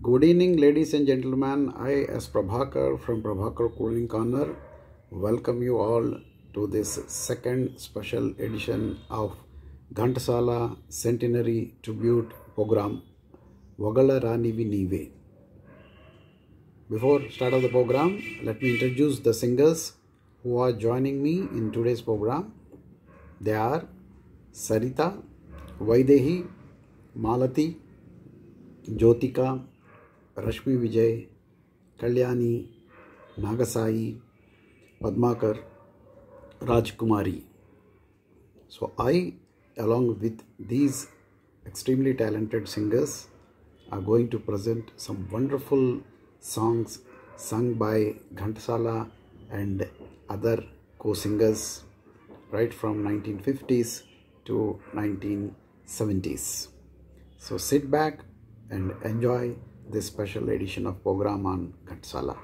Good evening, ladies and gentlemen. I, as Prabhakar from Prabhakar Cooling Corner, welcome you all to this second special edition of Ghantasala Centenary Tribute Program, Vagala Ranivi Nive. Before start of the program, let me introduce the singers who are joining me in today's program. They are Sarita, Vaidehi, Malati, Jyotika, Rashmi Vijay, Kalyani, Nagasai, Padmakar, Rajkumari. So I, along with these extremely talented singers, are going to present some wonderful songs sung by Ghantasala and other co-singers right from 1950s to 1970s. So sit back and enjoy this special edition of program on Ghantasala.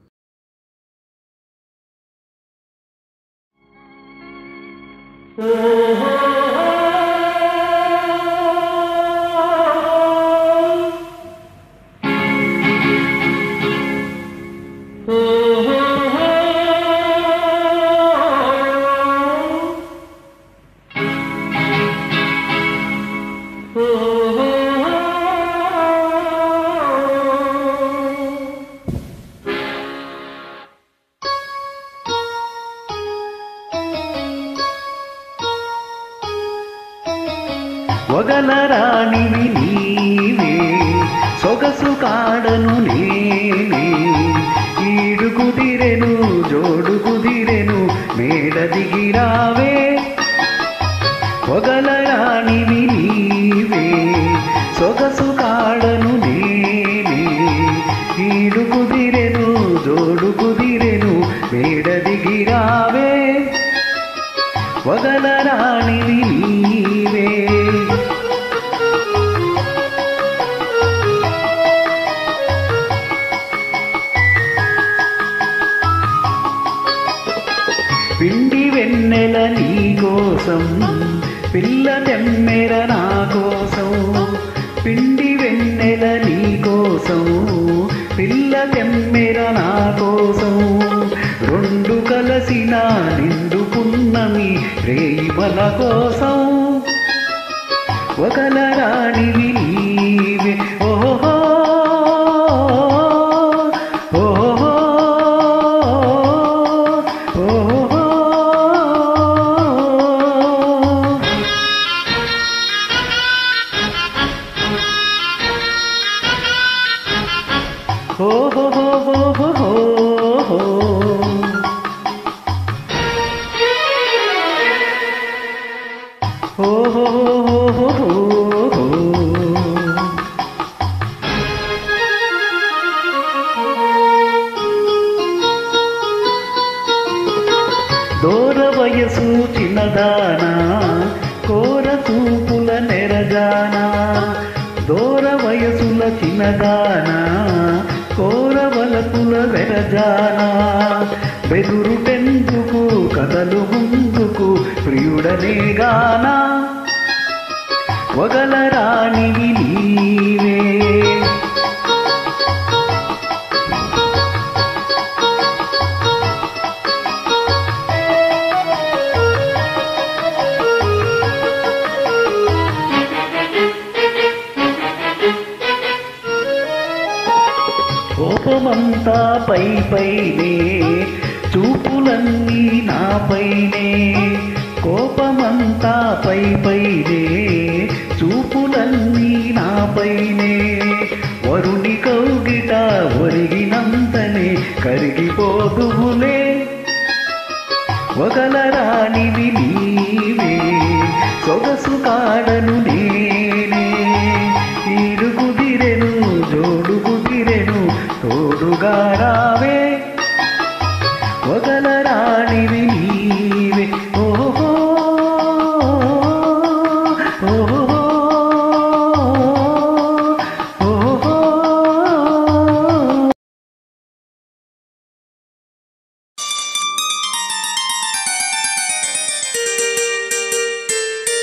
ఒగలరాణివి నీవే సొగసు కాడను నేనే ఈడు కుదిరెను జోడు కుదిరెను మేడ దిగిరావే ఒగలరాణివి నీవే సొగసు కాడను నేనే ఈడు కుదిరెను జోడు కుదిరెను మేడ దిగిరావే వగలరాణివి నీవే పిండి వెన్నెల నీ కోసం పిల్ల తెమ్మెర నా కోసం పిండి వెన్నెల నీ కోసం పిల్ల తెమ్మెర నా కోసం రెండు కలసిన నిండు పున్నమి రేయిమల కోసం ఒకల రాణివి నీవే ఓహో ఓహో ఓహో హో హో హో హో హో హో హో హో హో హో హో హో దూర వయసు చిన్నదానా కోర చూపుల నెరజానా దూర వయసుల చిన్నదానా కోర వలపుల వెరజానా బెదురుటెందుకు కథలు ముందుకు ప్రియుడనే గానా వగల రాణివి నీవే కోపమంతా పై పైనే చూపులన్నీ నాపైనే కోపమంతా పై పైనే చూపులన్నీ నాపైనే వరుని కౌగిట ఒరిగినంతనే కరిగిపోదువులే ఒకల రాణివి నీవే సొగసు కాడను నేనే ఈడు కుదిరెను జోడు కుదిరెను తోడుగా రావే ఒకల రాణివి నీవే ఓహో ఓహో ఓహో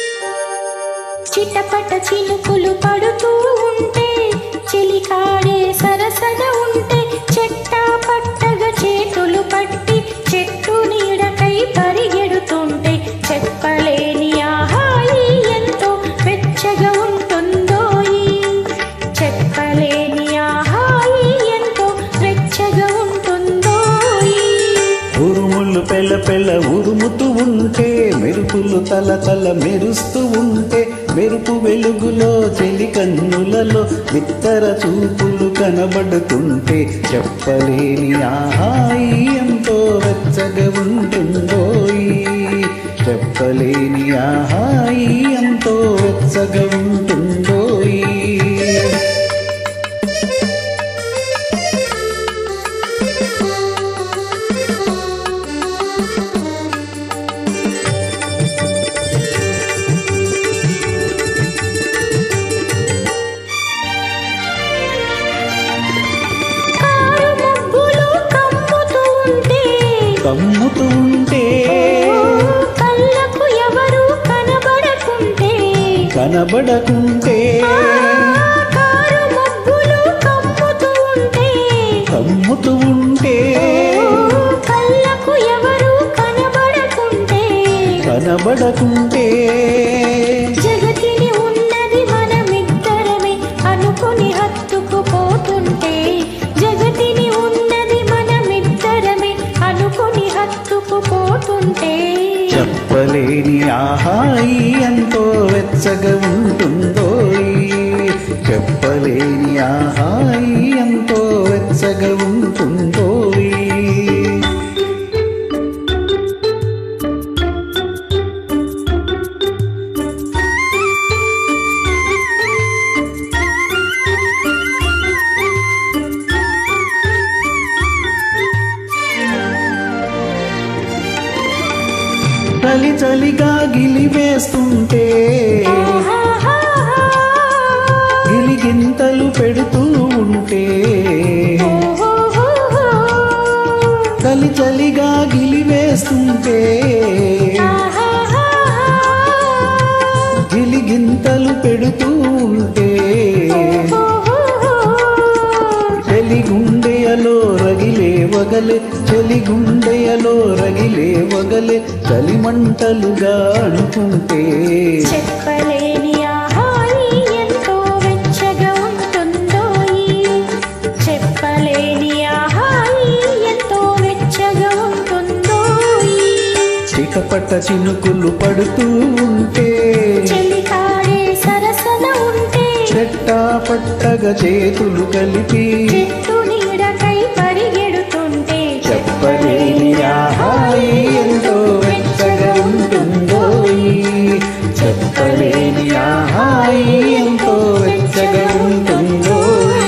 చిటపట చినుకులు పడుతూ ఉంటే చెలికాడే పెళ్ళ ఉరుముతూ ఉంటే మెరుపులు తల తల మెరుస్తూ ఉంటే మెరుపు వెలుగులో చెలి కన్నులలో బిత్తర చూపులు కనబడుతుంటే చెప్పలేని ఆహాయి ఎంతో వెచ్చగా ఉంటుందోయి చెప్పలేని ఆహాయి ఎంతో వెచ్చగా ఉంటుందోయి కారు మబ్బులు కమ్ముతూ ఉంటే కమ్ముతూ ఉంటే కళ్ళకు ఎవరు కనబడకుంటే కనబడకుంటే కారు మబ్బులు కమ్ముతూ ఉంటే కమ్ముతూ ఉంటే కళ్ళకు ఎవరు కనబడకుంటే కనబడకుంటే జగతిని ఉన్నది మనమిద్దరమే అనుకుని హత్తుకుపోతుంటే జగతిని ఉన్నది మనమిద్దరమే అనుకుని హత్తుకుపోతుంటే చెప్పలేని ఆహాయి ఎంతో వెచ్చగా ఉంటుందో చెప్పలేని ఆహాయి ఎంతో వెచ్చగా ఉంటుందో చలి చలిగా గిలివేస్తుంటే గిలిగింతలు పెడుతూ ఉంటే చలి చలిగా గిలివేస్తుంటే గిలిగింతలు పెడుతూ ఉంటే చెలిగుండెయలో రగిలే వగలే చెలిగుండెయలో రగిలే వగలే చలిమంటలుగా అనుకుంటే చెప్పలేని ఆహాయి ఎంతో వెచ్చగా ఉంటుందో చెప్పలేని ఆహాయి ఎంతో వెచ్చగా ఉంటుందో చిటపట చినుకులు పడుతూ ఉంటే చెలికాడే సరసన ఉంటే చెట్టా పట్టగా చేతులు కలిపి చెట్టు నీడకై పరిగెడుతుంటే చెప్పలేని ఆహాయి ఎంతో వెచ్చగా ఉంటుందో చెప్పలేని ఆహాయి ఎంతో వెచ్చగా ఉంటుందో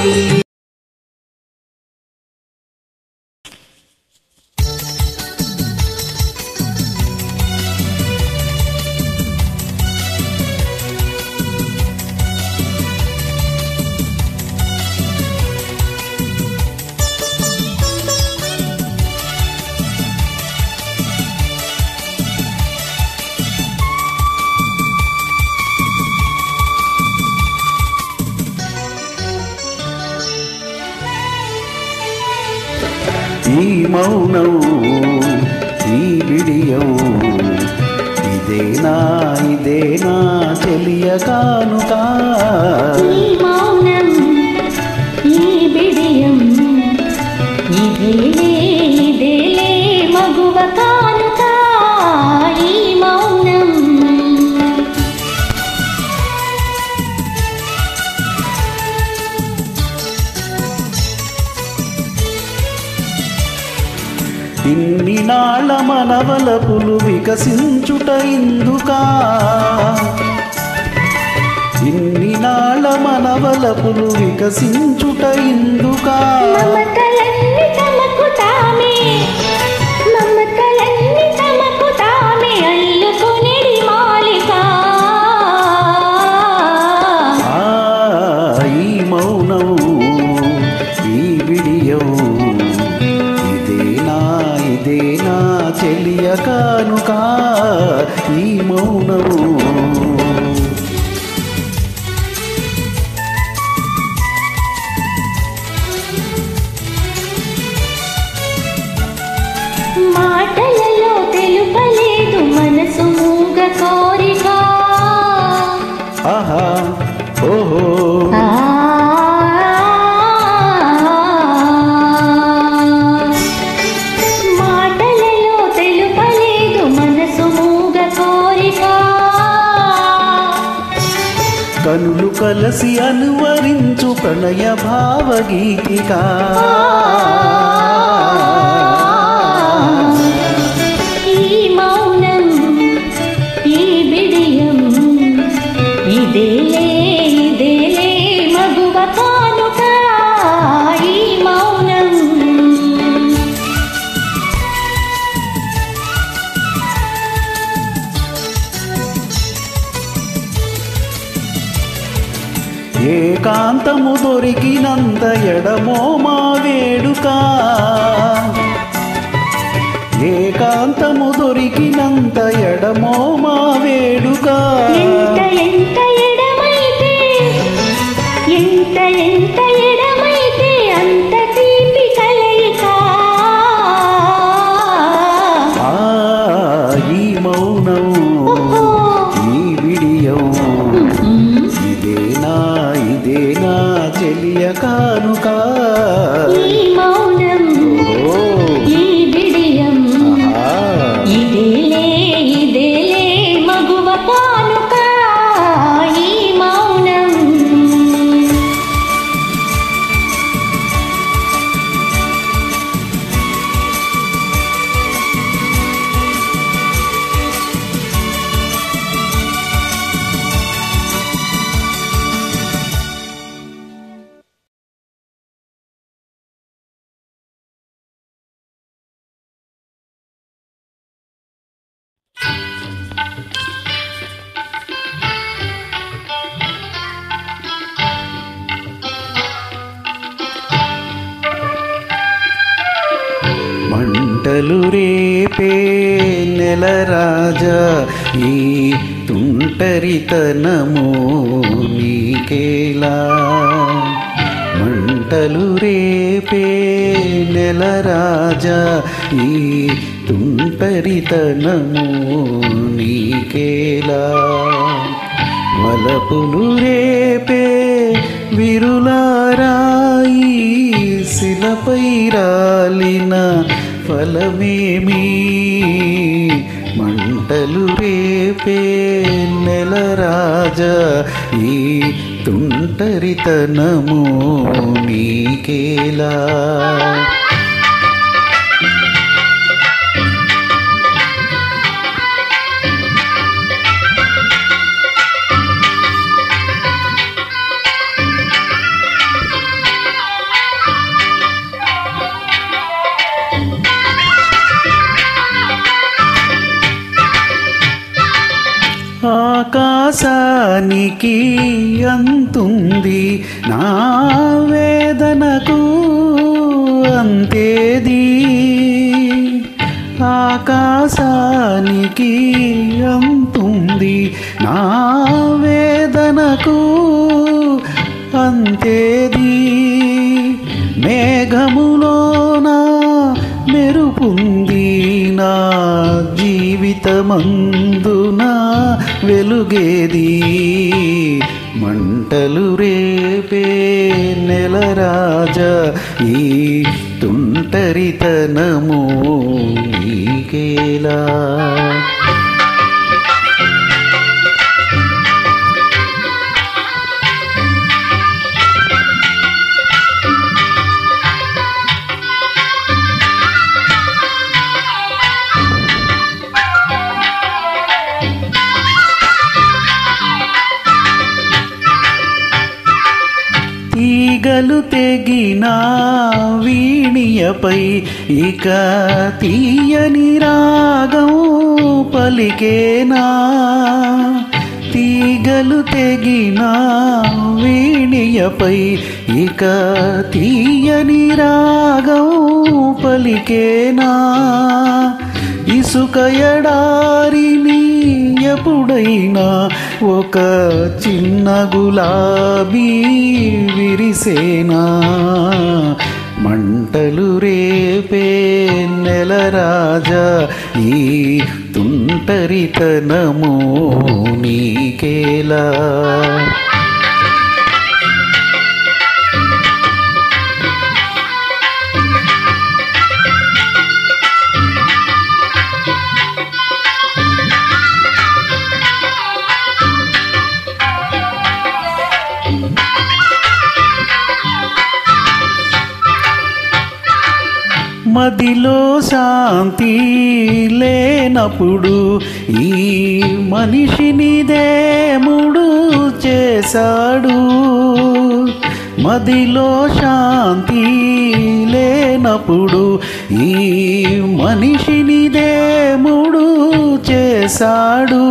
ఈ మౌనం ఈ విడియం ఇదేనా ఇదేనా తెలియ కానుకా ఈ మౌనం ఈ బిడియం ఇదేలే ఇదేలే మగువ కానుక ఈ మౌనం ఇన్ని నాళ్ళ మనవలపులు వికసించుట ఇందుకా ఇన్ని నాళ్ళ మనవలపులు వికసించుట ఇందుకా మమతలన్నీ తమకు తామే మమతలన్నీ తమకు తామే అల్లుకునేది మాలిక ఆ, ఈ మౌనం ఈ విడియం ఇదేనా ఇదేనా చెలియ కానుక ఈ మౌనము మాటలలో తెలుపలేదు మనసు మూగ కోరిక ఆహా ఓహో ఆ మాటలలో తెలుపలేదు కనులు కలసి అనువరించు ప్రణయ భావగీతిక ఈ మౌనం ఈ బిడియం ఇదేలే ఇదేలే మగువ కానుక ఈ మౌనం ఏకాంతము దొరికినంత ఎడమో మా వేడుక ఏకాంతము దొరికినంత ఎడమో మా వేడుక ఎంత ఎంత ఎడమైతే ఎంత ఎంత ఎడమైతే అంత తీపి కలయిక ఆ ఈ మౌనం ఓహో. ఈ విడియం ఇదేనా ఇదేనా చెలియ కానుక ఈ మౌనం ఓ ఈ బిడియం ఆహా. ఇదేలే ఇదేలే మగువ కానుక ఈ మౌనం మంటలు రేపే నెల రాజా ఈ తుంటరితనము నీకేలా మంటలు రేపే నెల రాజా ఈ తుంటరితనము నీకేలా వలపులు రేపే విరులారాయి శిలపై రాలిన ఫలమేమి మంటలు రేపే నెల రాజా ఈ తుంటరితనము నీకేలా ఆకాశానికి అంతుంది నా వేదనకు అంతేది ఆకాశానికి అంతుంది నా వేదనకు అంతేది మేఘములోన మెరుపుంది నా జీవితమందున వెలుగేది మంటలు రేపే నెల రాజా ఈ తుంటరితనము నీకేలా తీగలు తెగిన వీణియపై ఇక తీయని రాగం పలికేనా తీగలు తెగిన వీణియపై ఇక తీయని రాగం పలికేనా ఇసుక ఎడారిని ఎప్పుడైనా ఒక చిన్న గులాబీ విరిసేనా మంటలు రేపే నెల రాజా ఈ తుంటరితనము నీకేలా మదిలో శాంతి లేనప్పుడు ఈ మనిషిని దేవుడు చేశాడు మదిలో శాంతి లేనప్పుడు ఈ మనిషిని దేవుడు చేశాడు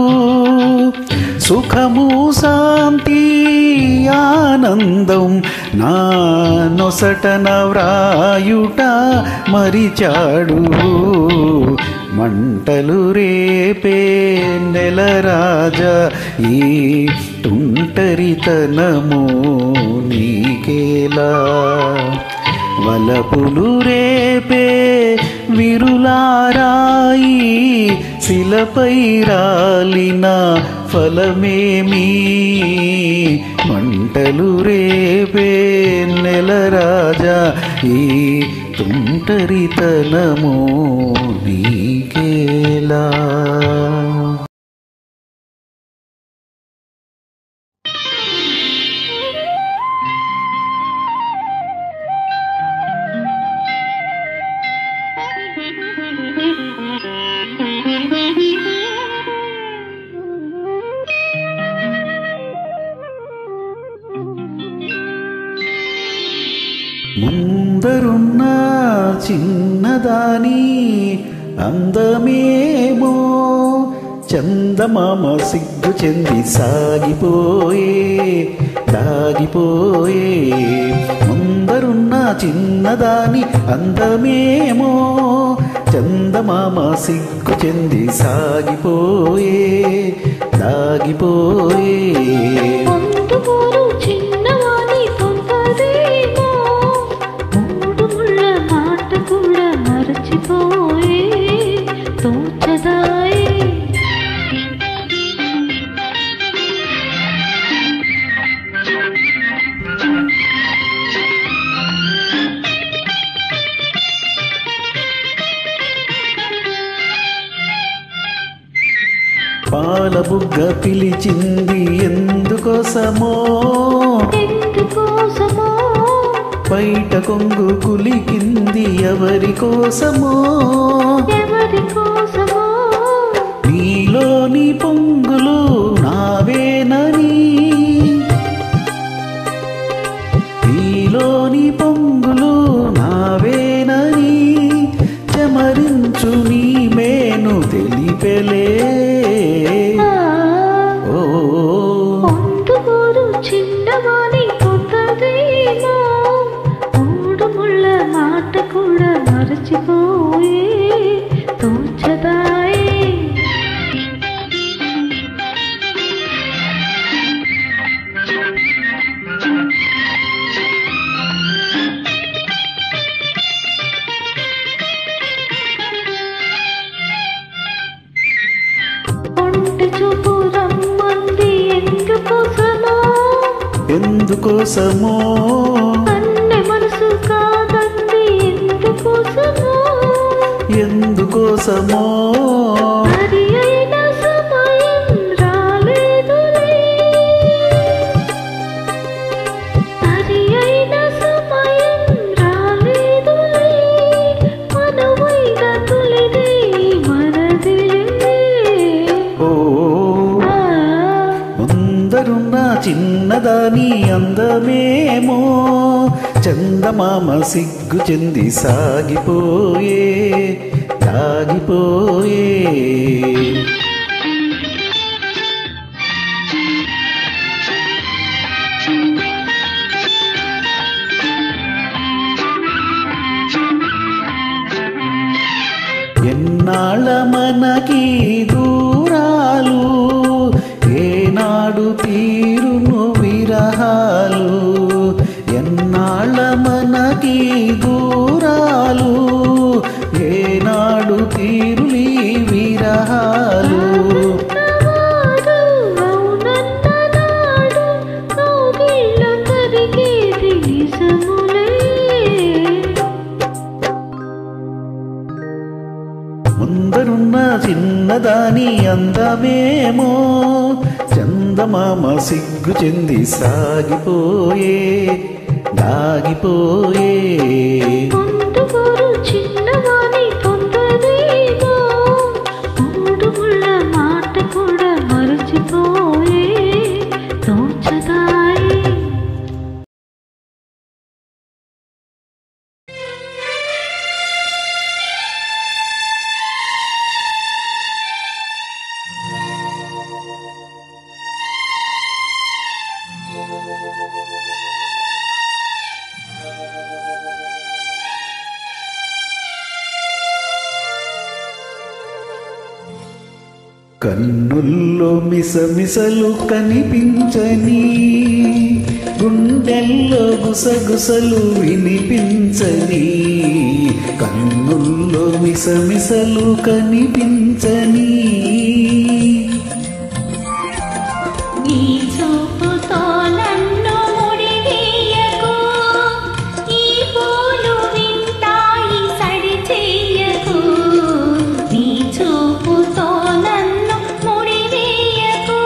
సుఖము శాంతి ఆనందం నా నొసటన వ్రాయుట మరిచాడు మంటలు రేపే నెలరాజా ఈ తుంటరితనము నీకేలా వలపులు రేపే విరులారాయి శిలపై రాలిన ఫలమేమి మంటలు రేపే నెలరాజా ఈ తుంటరితనము నీకేలా ముందరున్న చిన్నదాని అందమేమో చందమామ సిగ్గు చెంది సాగిపోయే దాగిపోయే ముందరున్న చిన్నదాని అందమేమో చందమామ సిగ్గు చెంది సాగిపోయే దాగిపోయే పొందుకోరు చిన్నవాణి పొందదేమో మూడు ముళ్ళ మాట కూడా మరచిపోయే తోచదాయే పాల బుగ్గ పిలిచింది ఎందుకోసమో ఎందుకోసమో బయట కొంగు కులికింది ఎవరి కోసమో ఎవరి కోసమో నీలోని పొంగులు నావేనని నీలోని పొంగులు నావేనని చెమరించు నీ మేను తెలిపెలే ఆ ఓ పొందుకోరు చిన్నవాణి పొందదేమో మూడు ముళ్ళ మాట కూడా మరచిపోయే తోచదాయే ఒంటి చూపు రమ్మంది ఎందుకోసమో ఎందుకోసమో అన్నె మనసు కాదంది ఎందుకోసమో ఎందుకోసమో మరి అయిన సమయం రాలేదులే మరి అయిన సమయం రాలేదులే మనవైన తొలిది మనదిలే ఓ ఆ ముందరున్న చిన్నదాని అందమేమో చందమామ సిగ్గు చెంది సాగిపోయే దాగిపోయే ఎన్నాళ్ళ మనకి దూరాలు ఏనాడు తీరును విరహాలు ఎన్నాళ్ళ మనకి దూరాలు ఏనాడు తీరులి విరహాలు నాడు అవునన్ననాడు కౌగిళ్ళ కరిగేది నిజములే ముందరున్న చిన్నదాని అందమేమో చందమామ సిగ్గు చెంది సాగిపోయే దాగిపోయే పొందుకోరు చిన్న కన్నుల్లో మిసమిసలు కనిపించని గుండెల్లో గుసగుసలు వినిపించని కన్నుల్లో మిసమిసలు కనిపించని నీ చూపుతో నన్ను ముడివేయకు ఈ పూలు వింటాయి సడి చెయ్యకు నీ చూపుతో నన్ను ముడివేయకు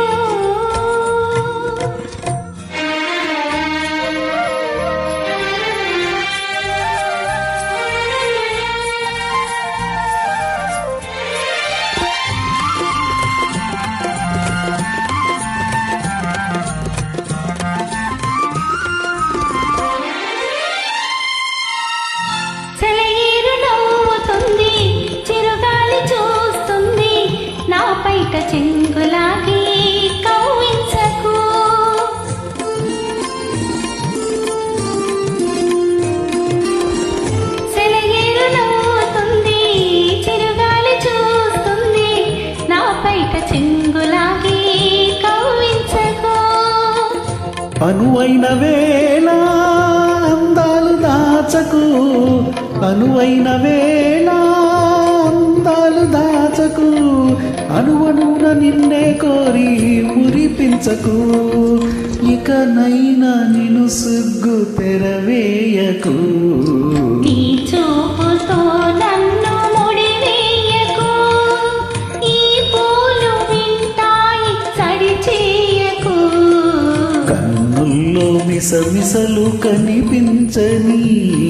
సెలయేరు నవ్వుతుంది చిరుగాలి చూస్తుంది నా పైట చెంగులాగి కవ్వించకు సెలయేరు నవ్వుతుంది చిరుగాలి చూస్తుంది నా పైట చెంగులాగి కవ్వించకు అనువైన వేళ అందాలు దాచకు అనువైన వేళ అందాలు దాచకు అనువనున నిన్నే కోరి మురిపించకు ఇకనైనా నిన్ను సిగ్గు తెరవేయకు నీ చూపుతో నన్ను ముడివేయకు ఈ పూలు వింటాయి సడి చేయకు కన్నుల్లో మిసమిసలు కనిపించని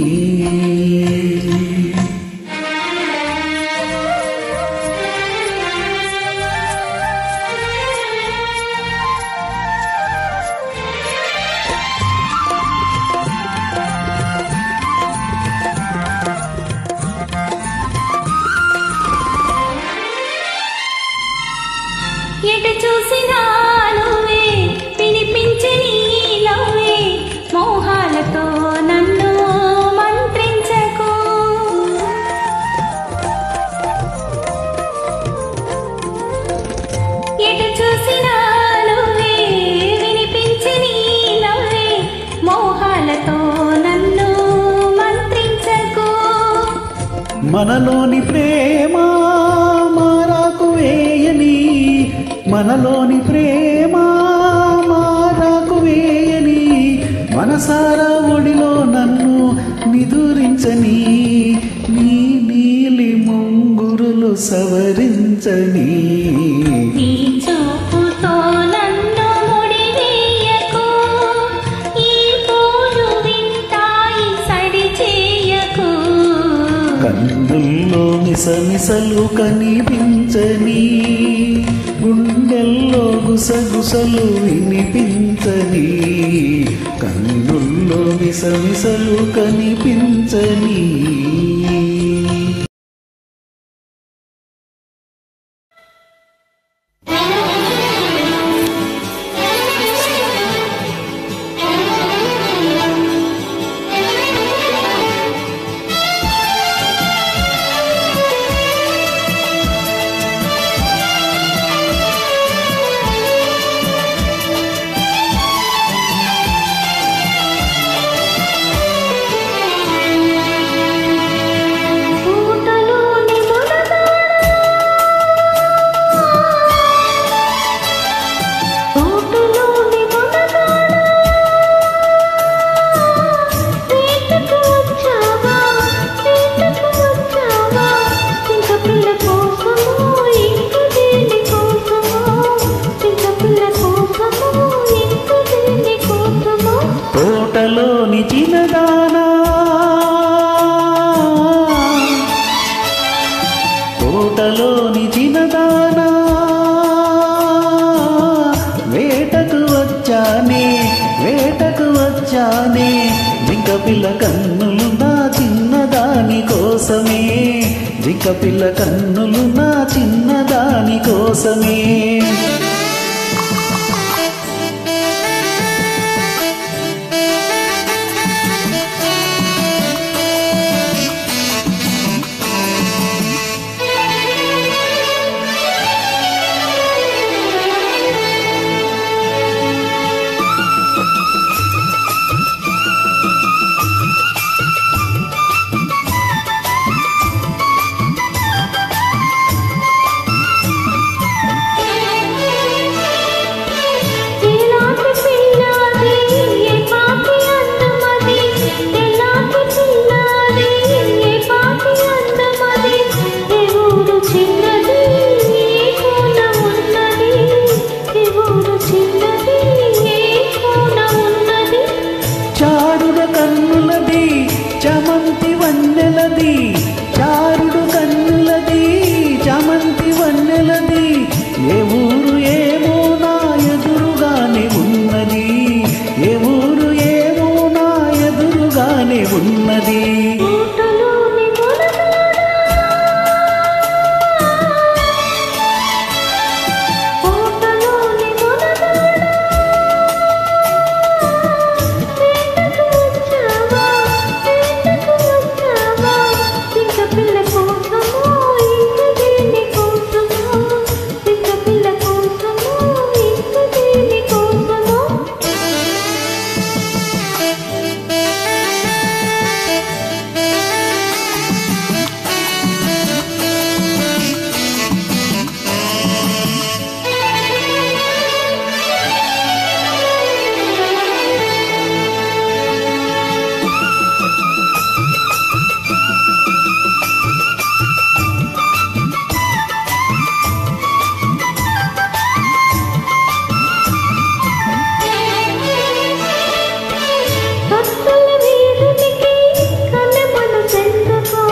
ఎటు చూసినా నువ్వే వినిపించే నీ నవ్వే మోహాలతో నన్ను మంత్రించకు ఎటు చూసినా నువ్వే వినిపించే నీ నవ్వే మోహాలతో నన్ను మంత్రించకు మనలోని ప్రేమ మారాకు వేయని మనలోని ప్రేమ మారాకు వేయని మనసారా ఒడిలో నన్ను నిదురించని నీ నీలి ముంగురులు సవరించని నీ చూపుతో నన్ను ముడివేయకు ఈ పూలు వింటాయి సడి చేయకు కన్నుల్లో మిసమిసలు కనిపించని గుండెల్లో గుసగుసలు వినిపించని కన్నుల్లో మిసమిసలు కనిపించని పూటలోని మొనగాడ పూటలోని మొనగాడ వేటకు వచ్చావా వేటకు వచ్చావా చింత పిల్ల కోసమో ఇంక దేని కోసమో చింత పిల్ల కోసమో ఇంక దేని కోసమో తోటలోని చిన్నదానా తోటలోని చిన్నదానా వేటకు వచ్చానే వేటకు వచ్చానే జింక పిల్ల కన్నులు నా చిన్నదాని కోసమే జింక పిల్ల కన్నులు నా చిన్నదాని కోసమే బాగానే ఉన్నది పూటలోని మొనగాడా పూటలోని మొనగాడా వేటకు వచ్చావా వేటకు వచ్చావా చింక పిల్ల కోసమో ఇంక దేని కోసమో చింక పిల్ల కోసమో ఇంక దేని కోసమో భక్తుల వీధునికి కన్నెమను చెందుకో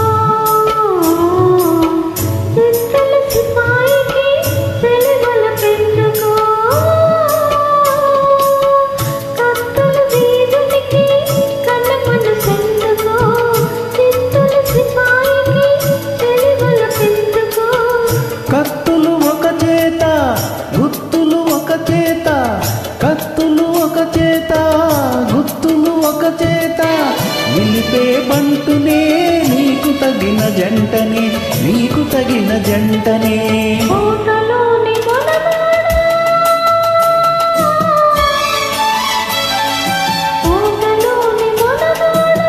చిత్తుల సిపాయికి సెలవుల పెంచుకో భక్తుల వీధునికి కన్నెమను చెందుకో చిత్తుల సిపాయికి సెలవుల పెంచుకో కత్తులు ఒక చేత గుత్తులు ఒక చేత కత్తులు ఒక చేత గుత్తులు ఒక చేత నిలిపే బంటునే నీకు తగిన జంటనే నీకు తగిన జంటనే పూటలోని మొనగాడా పూటలోని మొనగాడా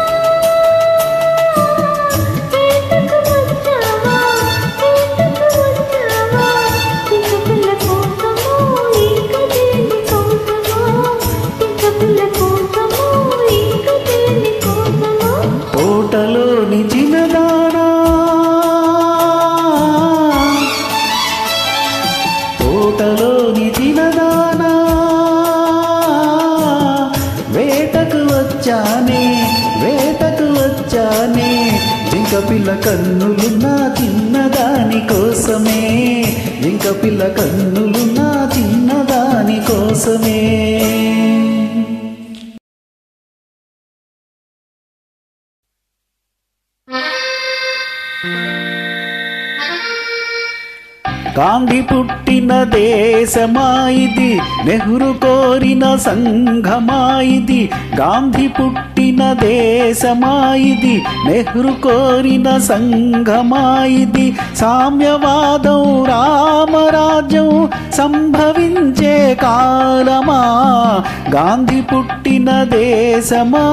వేటకు వచ్చావా వేటకు వచ్చావా చింక పిల్ల కోసమో ఇంక దేని కోసమో చింక పిల్ల కోసమో ఇంక దేని కోసమో తోటలోని చిన్నదానా తోటలోని చిన్నదానా వేటకు వచ్చానే వేటకు వచ్చానే జింక పిల్ల కన్నులున్న చిన్నదాని కోసమే జింక పిల్ల కన్నులున్న చిన్నదాని కోసమే గాంధీ పుట్టిన దేశమాయిది నెహ్రు కోరిన సంఘమాయిది గాంధీ పుట్టిన దేశమాయిది నెహ్రు కోరిన సంఘమాయిది సామ్యవాదం రామరాజ్యం సంభవించే కాలమా గాంధీ పుట్టిన దేశమా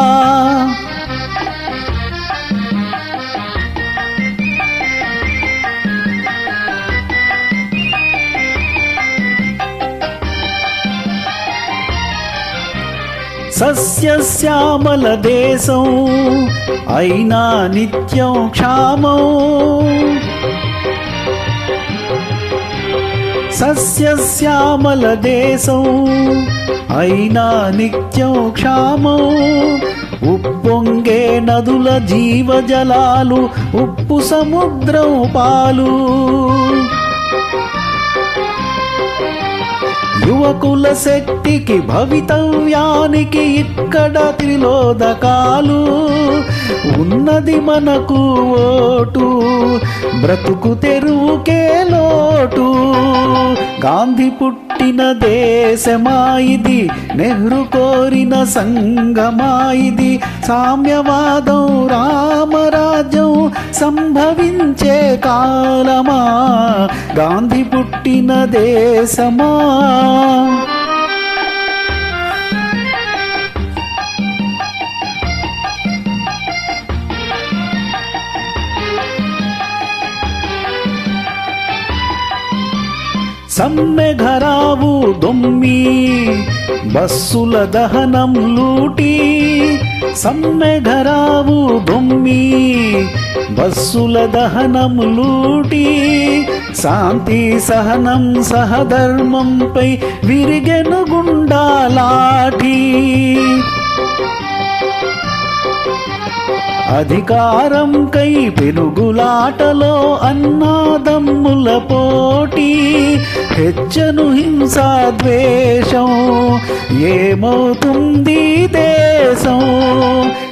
సస్యశ్యామల దేశం అయినా నిత్యం క్షామం సస్యశ్యామల దేశం అయినా నిత్యం క్షామం ఉప్పొంగే నదుల జీవజలాలు ఉప్పు సముద్రం పాలు యువకుల శక్తికి భవితవ్యానికి ఇక్కడ త్రిలోదకాలు ఉన్నది మనకు ఓటు బ్రతుకు తెరువుకే లోటు గాంధీ పుట్టిన దేశమాయిది నెహ్రు కోరిన సంగమాయిది సామ్యవాదం రామరాజ్యం సంభవించే కాలమా గాంధీ పుట్టిన దేశమా సమ్మె ఘరావు దొమ్మి బస్సుల దహనం లూటి సమ్మె ఘరావు దొమ్మి బస్సుల దహనం లూటి శాంతి సహనం సహధర్మంపై విరిగెను గుండాలాఠీ అధికారం కై పెనుగులాటలో అన్నాదమ్ముల పోటీ హెచ్చను హింసా ద్వేషం ఏమవుతుంది దేశం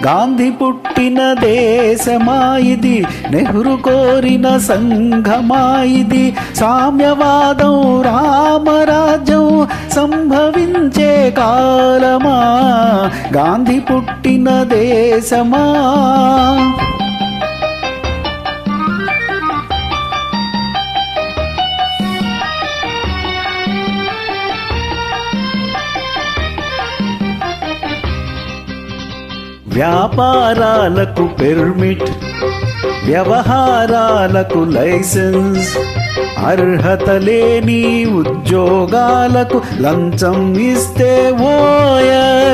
గాంధీ పుట్టిన దేశమా ఇది నెహ్రు కోరిన సంఘమా ఇది సామ్యవాదం రామరాజ్యం సంభవించే కాలమా గాంధీ పుట్టిన దేశమా వ్యాపారాలకు పెర్మిట్ వ్యవహారాలకు లైసెన్స్ అర్హత లేని ఉద్యోగాలకు లంచం ఇస్తే ఓయ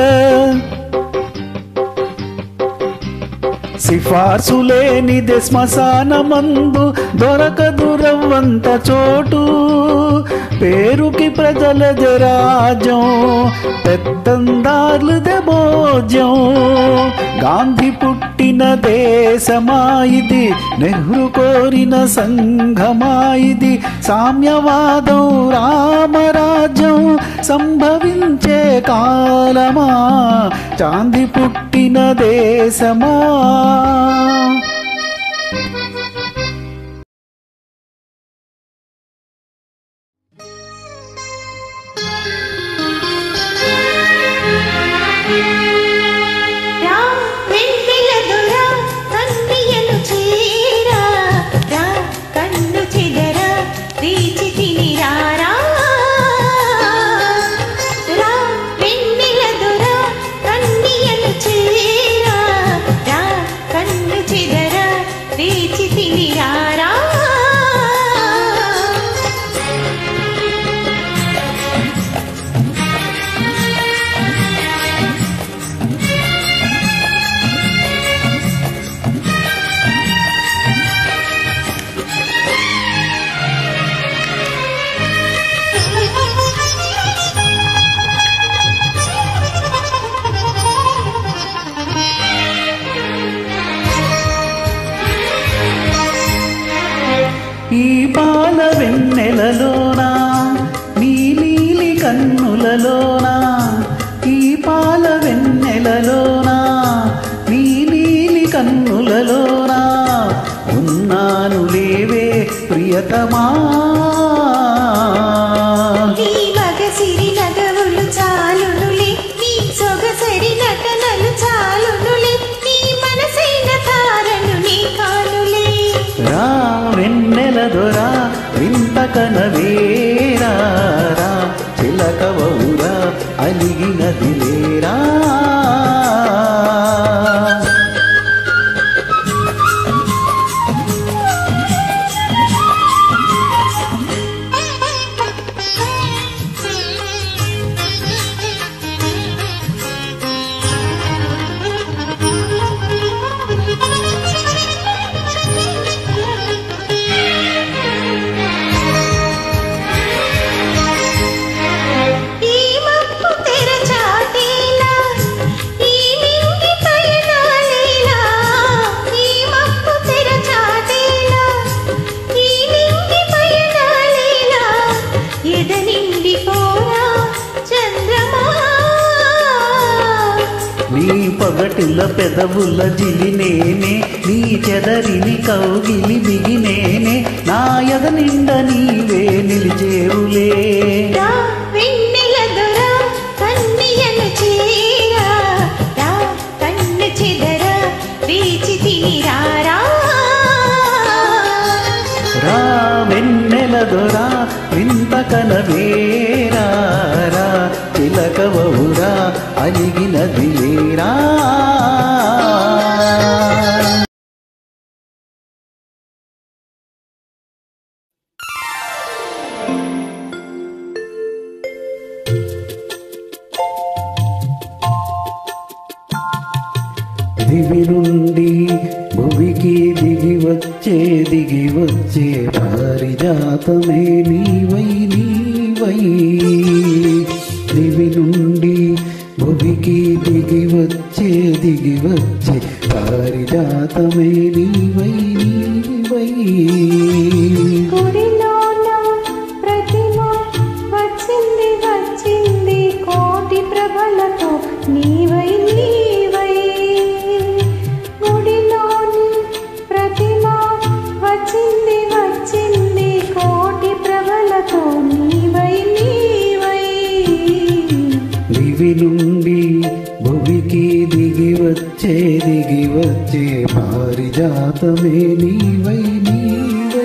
సిఫార్సు లేనిదే శ్మశానమందు దొరకదు రవ్వంత చోటు పేరుకి ప్రజలది రాజ్యం పెత్తందార్లదే భోజ్యం గాంధీ పుట్టిన దేశమా ఇది నెహ్రు కోరిన సంఘమా ఇది సామ్యవాదం రామరాజ్యం సంభవించే కాలమా చాంది పుట్టిన దేశమా రా వెన్నెల దొర కన్నియను చేరా రా కన్ను చెదర రీచి తిని రారా రా వెన్నెల దొర కన్నియను చేరా రా కన్ను చెదర రీచి తిని రారా ఈ పాల వెన్నెలలోనా నీ నీలి కన్నులలోనా ఈ పాల వెన్నెలలోనా నీ నీలి కన్నులలోనా ఉన్నాను లేవే ప్రియతమా నీ మగసిరి నగవులు చాలునులే నీ సొగసరి నటనలు చాలునులే నీ మనసైన తారను నీ కానులే రా వెన్నెల దొరా వింత కనవేరా రా చిలకవౌరా అలిగినది లేరా ఈ మప్పు తెరచాటేలా ఈ నింగి పయనాలేలా ఈ మప్పు తెరచాటేలా ఈ నింగి పయనాలేలా ఎద నిండి పోరా చంద్రమా నీ పగటిల పెదవుల జిలినేనే నీ చెదరిని కౌగిలి బిగినేనే నా ఎద నిండ నీవే నిలిచేవులే రా వెన్నెల దొర కన్నియను చేరా రా కన్ను చెదర వేచి తిని రారా రా వెన్నెల దొరా వింత కనవేరా రా చిలకవవురా అలిగినది లేరా దివి నుండి భువికి దిగి వచ్చే దిగి వచ్చే పారిజాతమే నీవై నీవై దివి నుండి భువికి దిగి వచ్చే దిగి వచ్చే పారిజాతమే నీవై నీవై గుడిలోన ప్రతిమ వచ్చింది వచ్చింది కోటి ప్రభలతో నీవై నీవై నుండి భువికి దిగి వచ్చే దిగి వచ్చే పారిజాతమే నీవై నీవై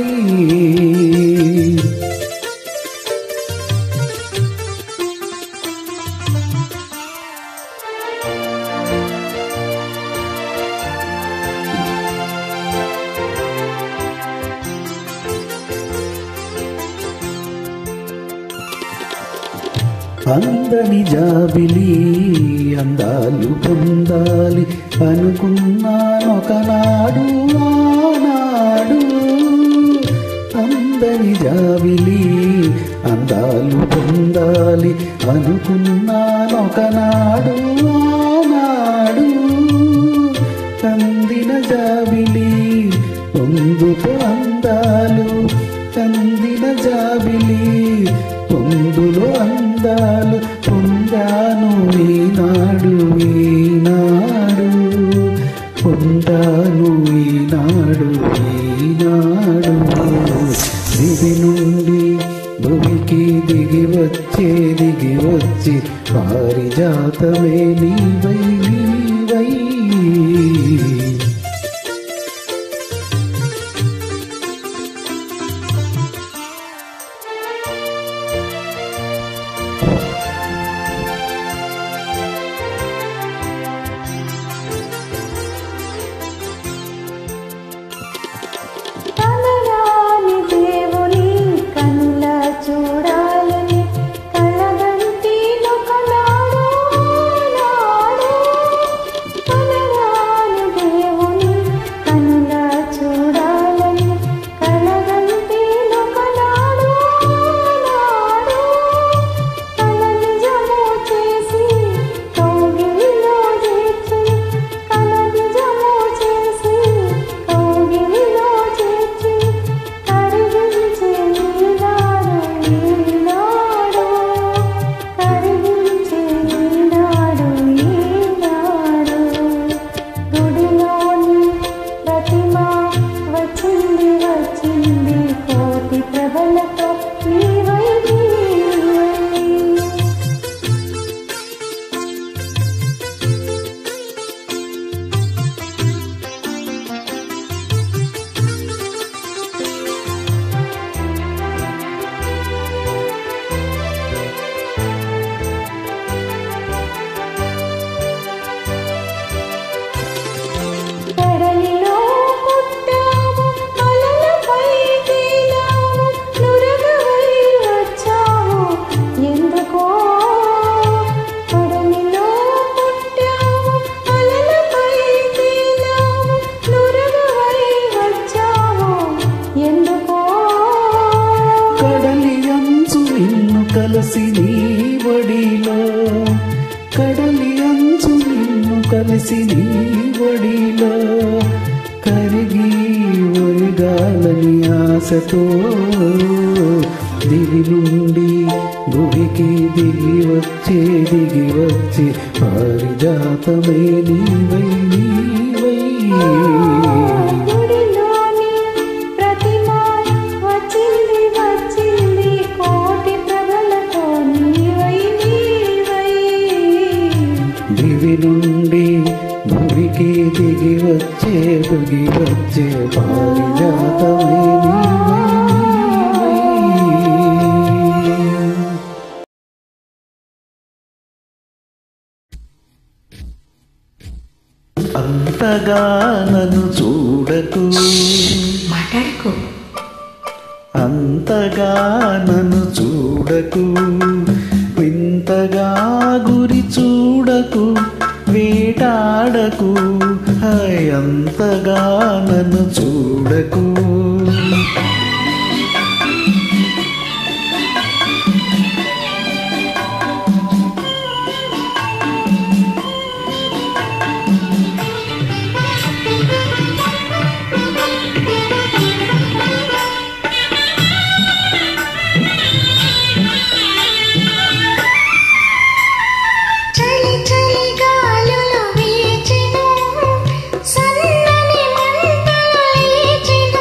అందని జాబిలి అందాలు పొందాలి అనుకున్నానొకనాడు ఆనాడు అందని జాబిలి అందాలు పొందాలి అనుకున్నానొకనాడు ఆనాడు కందిన జాబిలి పొందుతో అందాలు కందిన జాబిలి పొందులో అందాలు పొందాను ఈనాడు ఈనాడు పొందాను ఈనాడు ఈనాడు దివి నుండి భూమికి దిగి వచ్చే దిగి వచ్చి పారిజాతమే నీవై నీవై కలరాని దేవుని కనుల చూడాలని కలగంటి ఒకనాడు నాడు కలరాని దేవుని కనుల చూడాలని కలగంటి ఒకనాడు నాడు కల నిజము చేసి కౌగిలిలో చేర్చి కల నిజము చేసి కౌగిలిలో చేర్చి కరిగించే ఈనాడు ఈనాడు కరిగించే ఈనాడు ఈనాడు గుడిలోని ప్రతిమ వచ్చింది వచ్చింది కోటి ప్రభలతో నీవై నీవై కడలిలో పుట్టావు అలలపై తేలావు నురగవై వచ్చావు ఎందుకో కడలిలో పుట్టావు అలలపై తేలావు నురగవై వచ్చావు ఎందుకో కడలి అంచు నిన్ను కలిసి నీ వడిలో కడలి అంచు నిన్ను కలిసి నీ వడిలో కరిగి ఒరిగాలని ఆశతో దివి నుండి భువికి దిగి వచ్చే దిగి వచ్చే పారిజాతమే నీవై నీవై గుడిలోని ప్రతిమ వచ్చింది వచ్చింది కోటి ప్రభలతో నీవై నీవై దివి నుండి భూమికి దిగి వచ్చే దిగి వచ్చే పారిజాతమై నీవై నీవై అంతగా నన్ను చూడకు మాట్లాడుకో అంతగా నన్ను చూడకు వింతగా గురి చూడకు వేటాడకు హాయ్ అంతగా నన్ను చూడకు చలి చలి గాలులు వీచెను సన్నని మంటలు లేచెను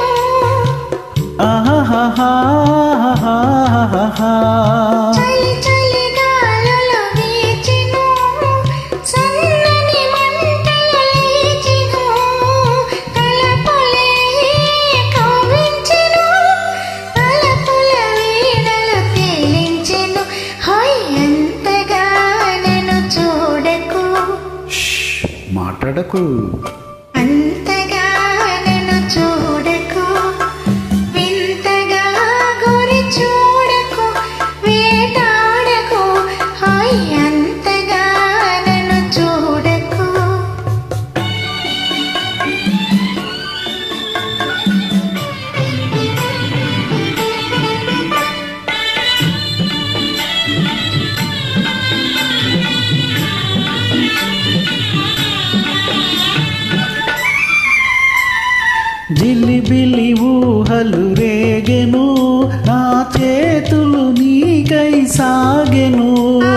ఆహాహాహాహాహా. చలి చలి గాలులు వీచెను మాట్లాడకు అంతగా నన్ను చూడకు వింతగా గురి చూడకు వేటాడకు హాయ్ అంతగా నన్ను చూడకు జిలిబిలి ఊహలు రేగెను నా చేతులు నీకై సాగెను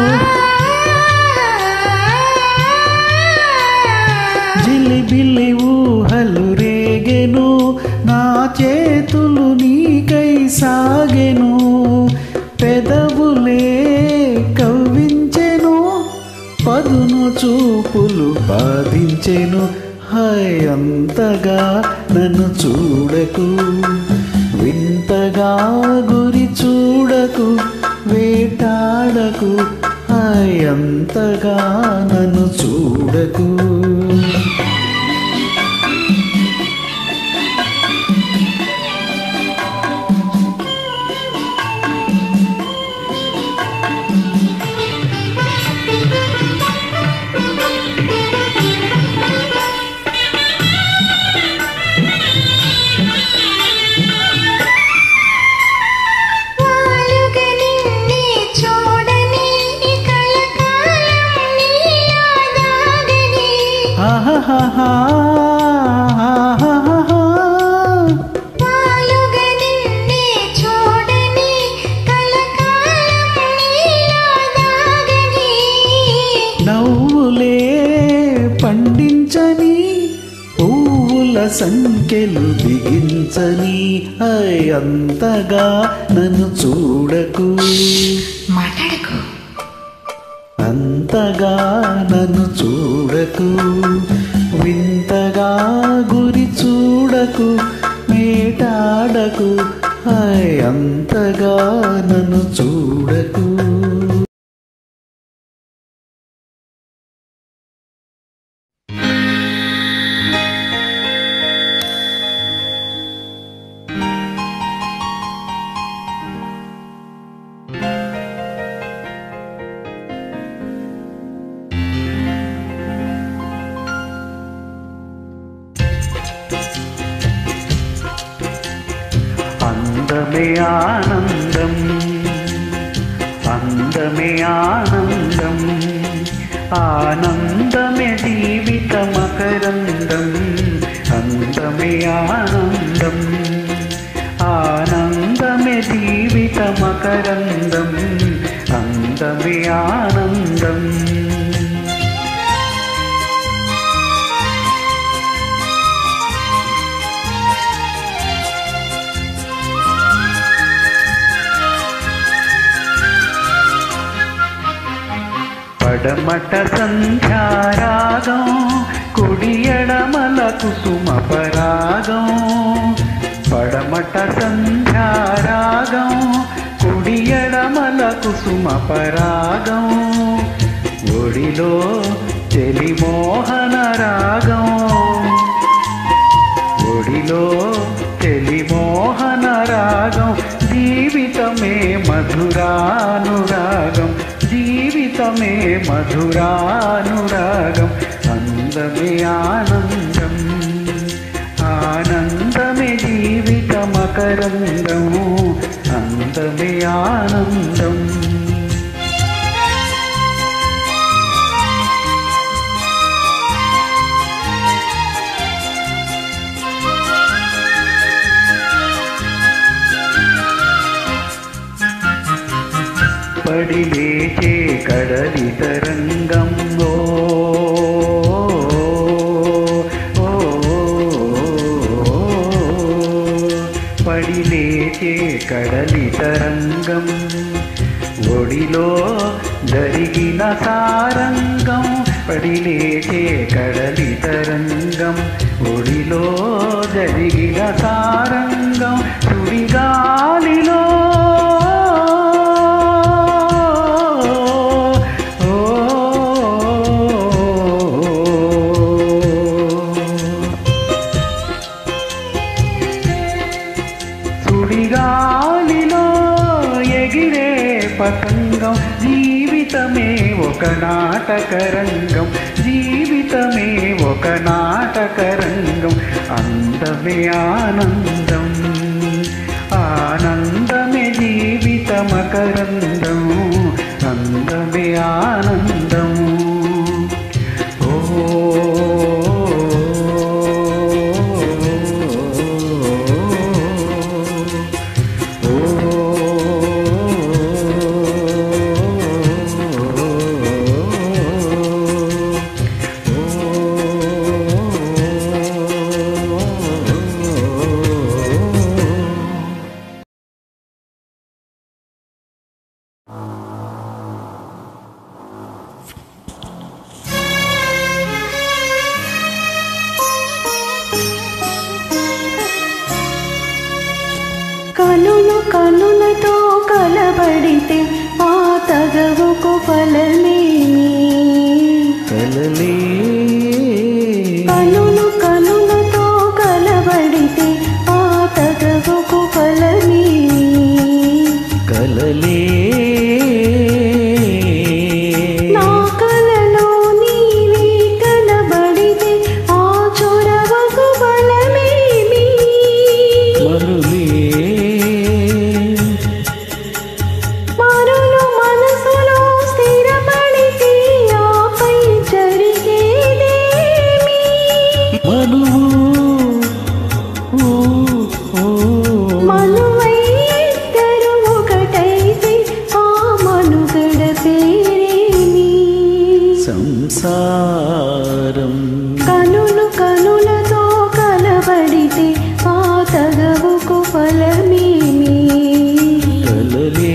జిలిబిలి ఊహలు రేగెను నా చేతులు నీకై సాగెను పెదవులే కవ్వించెను పదును చూపులు బాధించెను హాయ్ అంతగా నన్ను చూడకు వింతగా గురి చూడకు వేటాడకు హాయ్ అంతగా నన్ను చూడకు వాలుగా నిన్నే చూడని కలకాలం నీలో దాగని ఆహాహాహా. వాలుగా నిన్నే చూడని కలకాలం నీలో దాగని నవ్వులే పండించని పువ్వుల సంఖ్యలు దిగించని హాయ్ అంతగా నన్ను చూడకు మాట్లాడకు అంతగా నన్ను చూడకు వింతగా గురి చూడకు మేటాడకు హాయ్ అంతగా నన్ను చూడకు అందమే ఆనందం అందమే ఆనందం ఆనందమే జీవిత మకరందం అందమే ఆనందం ఆనందమే జీవిత మకరందం అందమే ఆనందం పడమట సంధ్యారాగం కుడియడమల కుసుమ పరాగం పడమట సంధ్యారాగం కుడియడమల కుసుమ పరాగం ఒడిలో చెలిమోహన రాగం ఒడిలో చెలిమోహన రాగం జీవితమే మధురానురాగం జీవితమే మధురానురాగం అందమే ఆనందం ఆనందమే జీవిత మకరందము అందమే ఆనందం పడి లేచే కడలి తరంగం ఓ ఓ, పడి లేచే కడలి తరంగం ఒడిలో జరిగిన సారంగం పడి లేచే కడలి తరంగం ఒడిలో జరిగిన సారంగం సుడిగాలిలో ఓ నాటకరంగం జీవితమే ఒక నాటకరంగం అందమే ఆనందం ఆనందమే జీవితమకరందం అందమే ఆనందం ఓ కనులు కనులతో కలబడితే ఆ తగవుకు ఫలమేమి కలలే కనులు కనులతో కలబడితే ఆ తగవుకు ఫలమేమి కలలే నా కలలో నీవే కనబడితే ఆ చొరవకు బలమేమి మరులే మరులు మనసులో స్థిరపడితే ఆపై జరిగేదేమి మనువు ఊ, ఊ. మనువై ఇద్దరు ఒకటైతే ఆ మనుగడ పేరేమి సంసారం కనులు కనులతో కలబడితే ఆ తగవుకు ఫలమేమి కలలే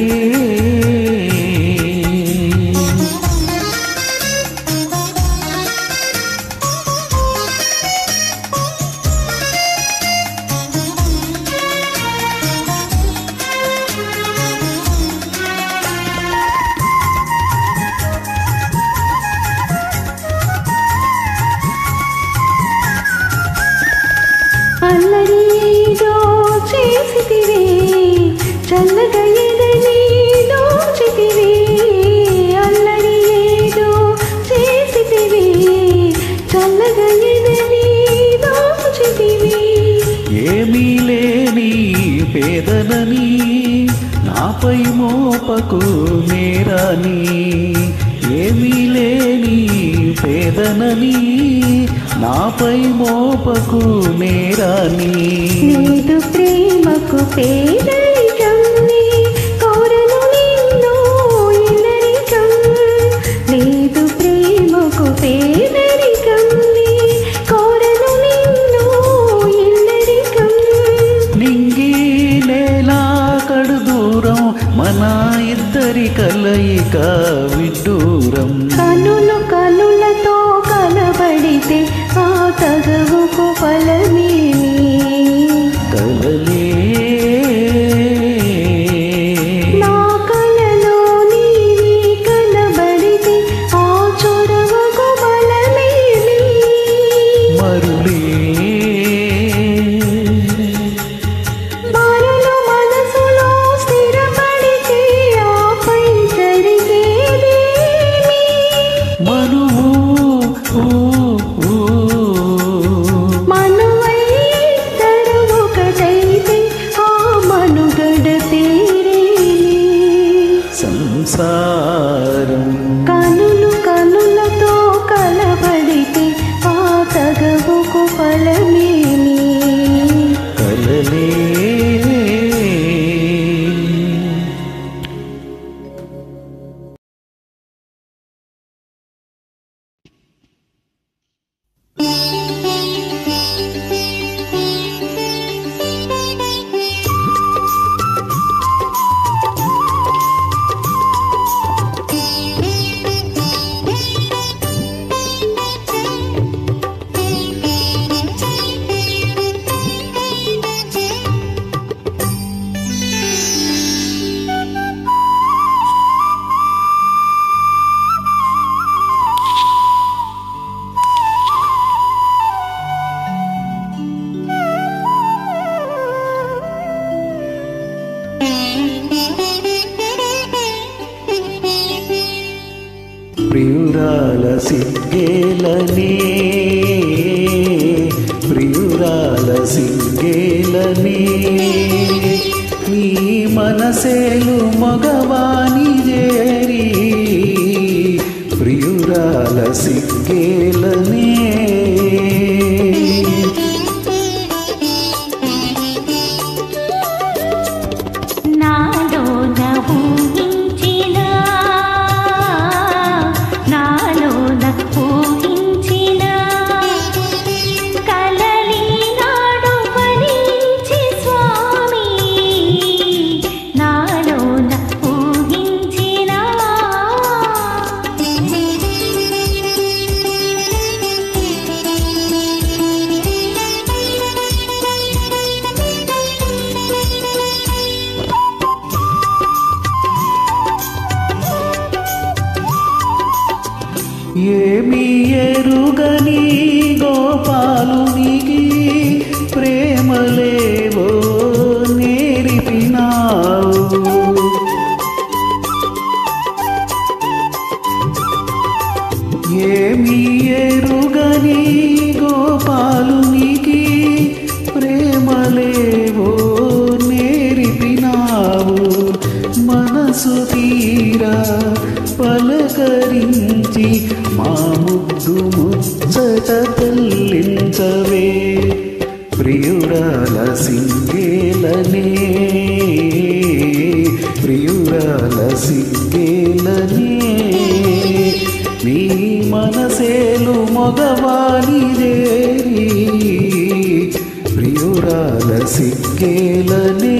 అల్లరి ఏదో చేసితివే చల్లగా ఎదని దోచితివే అల్లరి ఏదో చేసితివే చల్లగా ఎదని దోచితివే ఏమీ లేని పేదనని నాపై మోపకు నేరాని ఏమీ లేని పేదనని నాపై మోపకు నేరాని లేదు ప్రేమకు పేదరికం నీ కోరను నిన్ను ఇల్లరికం లేదు ప్రేమకు పేదరికం నీ కోరను నిన్ను ఇల్లరికం నింగి నేలా కడు దూరం మన ఇద్దరి కలయిక విడ్డూరం కనులు కనులతో కలబడితే ఆ తగవుకు ఫలమేమి కలలే నా కలలో నీవే కనబడితే ఆ చొరవకు బలమేమి మరులే మరలు మనసులో స్థిరపడితే ఆపై జరిగేదేమి మనువు ఊ, ఊ. మనువై ఇద్దరు ఒకటైతే ఆ మనుగడ పేరేమి సంసారం కనులు కనులతో కలబడితే ఆ తగవుకు ఫలమేమి కలలే సింగేలనే ప్రియురాల సింగేలనే నీ మనసేలు మగవాని చేరి ప్రియురాల సింగేలనే నాలో ఊహించిన నాలో ఊహించిన కలలి నాడు ఫలించి స్వామి నాలో ఊహించిన ఏమి ఎరుగని గోపాలునికి ప్రేమలేవో నేర్పినావు ఏమి ఎరుగని గోపాలునికి ప్రేమలేవో నేర్పినావు మనసు తీరా పలకరించి మా ముద్దు ముచ్చట తెల్లించవే ప్రియురాల సింగేలనే ప్రియురాల సింగేలనే నీ మనసేలు మగవాణి దేరి ప్రియురాల సిగ్గేలనే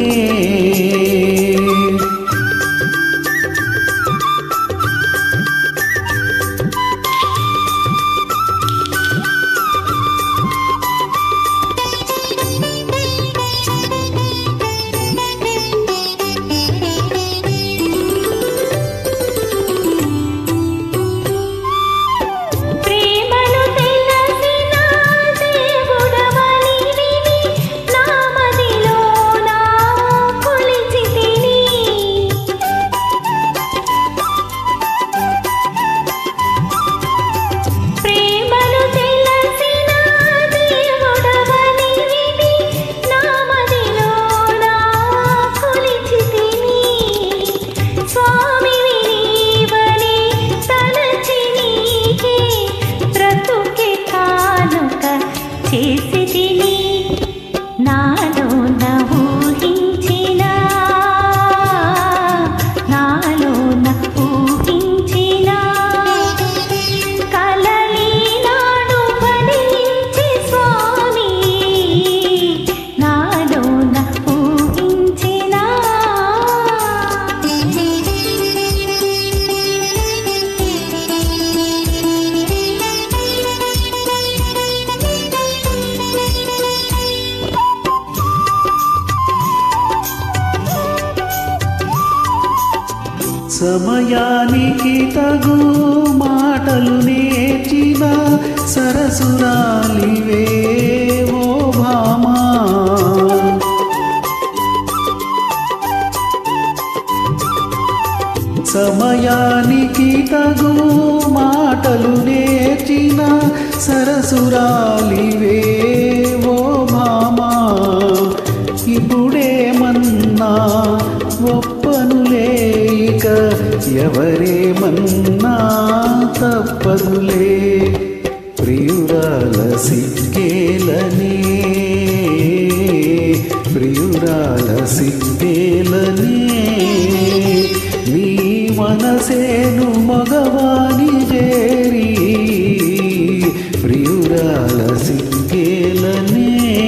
ప్రేమను తెలిసిన దేవుడవని విని నా మదిలో నా కొలిచితిని ప్రేమను తెలిసిన దేవుడవని విని నా మదిలో నా కొలిచితిని స్వామి నీవని తలచి నీకే బ్రతుకే కానుక చేసి తిని నాలో ఊహించిన నాలో ఊహించిన కలలి నాడు ఫలించి స్వామి నాలో ఊహించిన సమయానికి తగు మాటలు నేర్చిన సరసురాలివే ఓ భామా సమయానికి తగు మాటలు నేర్చిన సరసురాలివే ఓ భామా ఇప్పుడేమన్నా ఒప్పనులే ఇక ఎవరేమన్నా తప్పదులే ప్రియురాల సిగ్గేలనే ప్రియురాల సిగ్గేలనే నీ మనసేను మగవాని చేరి ప్రియురాల సిగ్గేలనే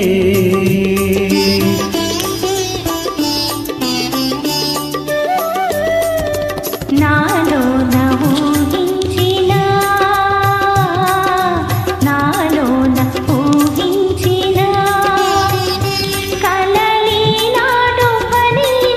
నాలో ఊహించిన నాలో ఊహించిన కలలి నాడు ఫలించి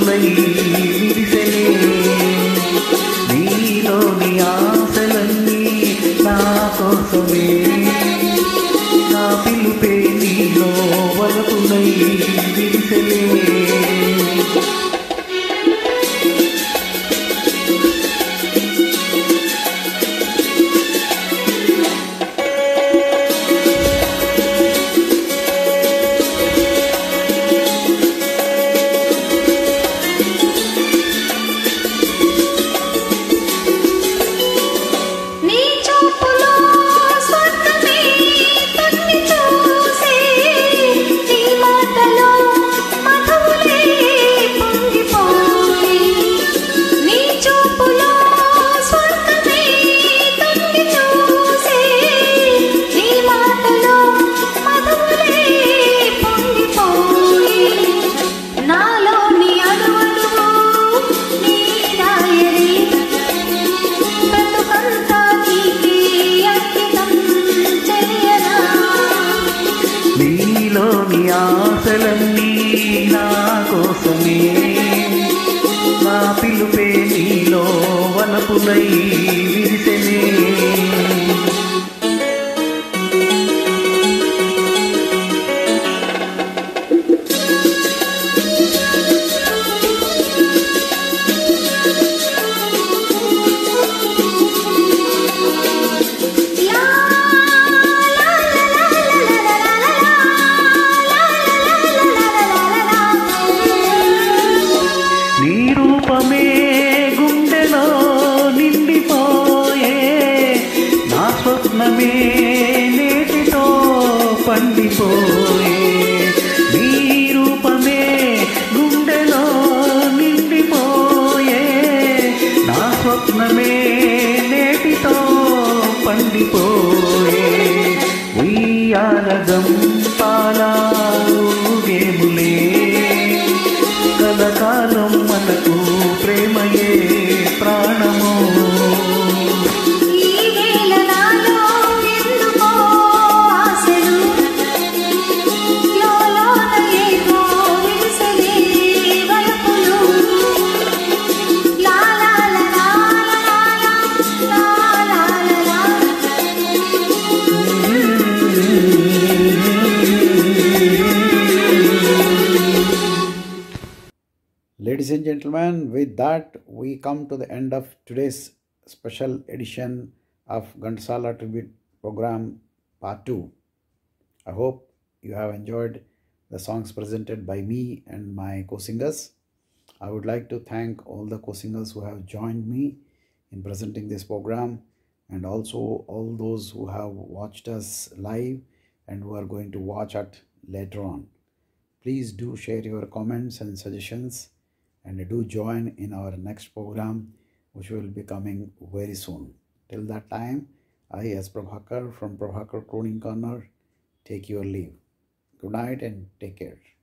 వలపులై విరిసెనే నీలోని ఆశలన్నీ నా కోసమే నా పిలుపే నీలో వలపులై విరిసెనే నీ చూపులో స్వర్గమే తన్ని చూసే నీ మాటలో మధువులే పొంగిపోయి నీ చూపులో స్వర్గమే తన్ని చూసే నీ మాటలో మధువులే పొంగిపోయి నాలోని అణువణువు నీ రాయరి బ్రతుకంతా నీకే అంకితం చెయ్యనా నీలోని ఆశలన్నీ నా కోసమే నా పిలుపే నీలో వలపులై విరిసెనే లా లా లా లా లా లా నీ రూపమే గుండెలో నిండిపోయే నా స్వప్నమే నేటితో పండిపోయే నీ రూపమే గుండెలో నిండిపోయే నా స్వప్నమే నేటితో పండిపోయే ఉయ్యాలగం పాలాగేములే కలకాలం మనకు ప్రేమయే ప్రాణము ఈ వేళ నాలో ఎందుకో ఆశలు లోలోన ఏదో విరిసెనే వలపులు లా లా లా లా లా లా లా లా Ladies and gentlemen, with that, we come to the end of today's special edition of Ghansala Tribute Program Part 2. I hope you have enjoyed the songs presented by me and my co singers. I would like to thank all the co singers who have joined me in presenting this program and also all those who have watched us live and who are going to watch it later on. Please do share your comments and suggestions and do join in our next program, which will be coming very soon. Till that time, I, as Prabhakar from Prabhakar Croning Corner, take your leave. Good night and take care.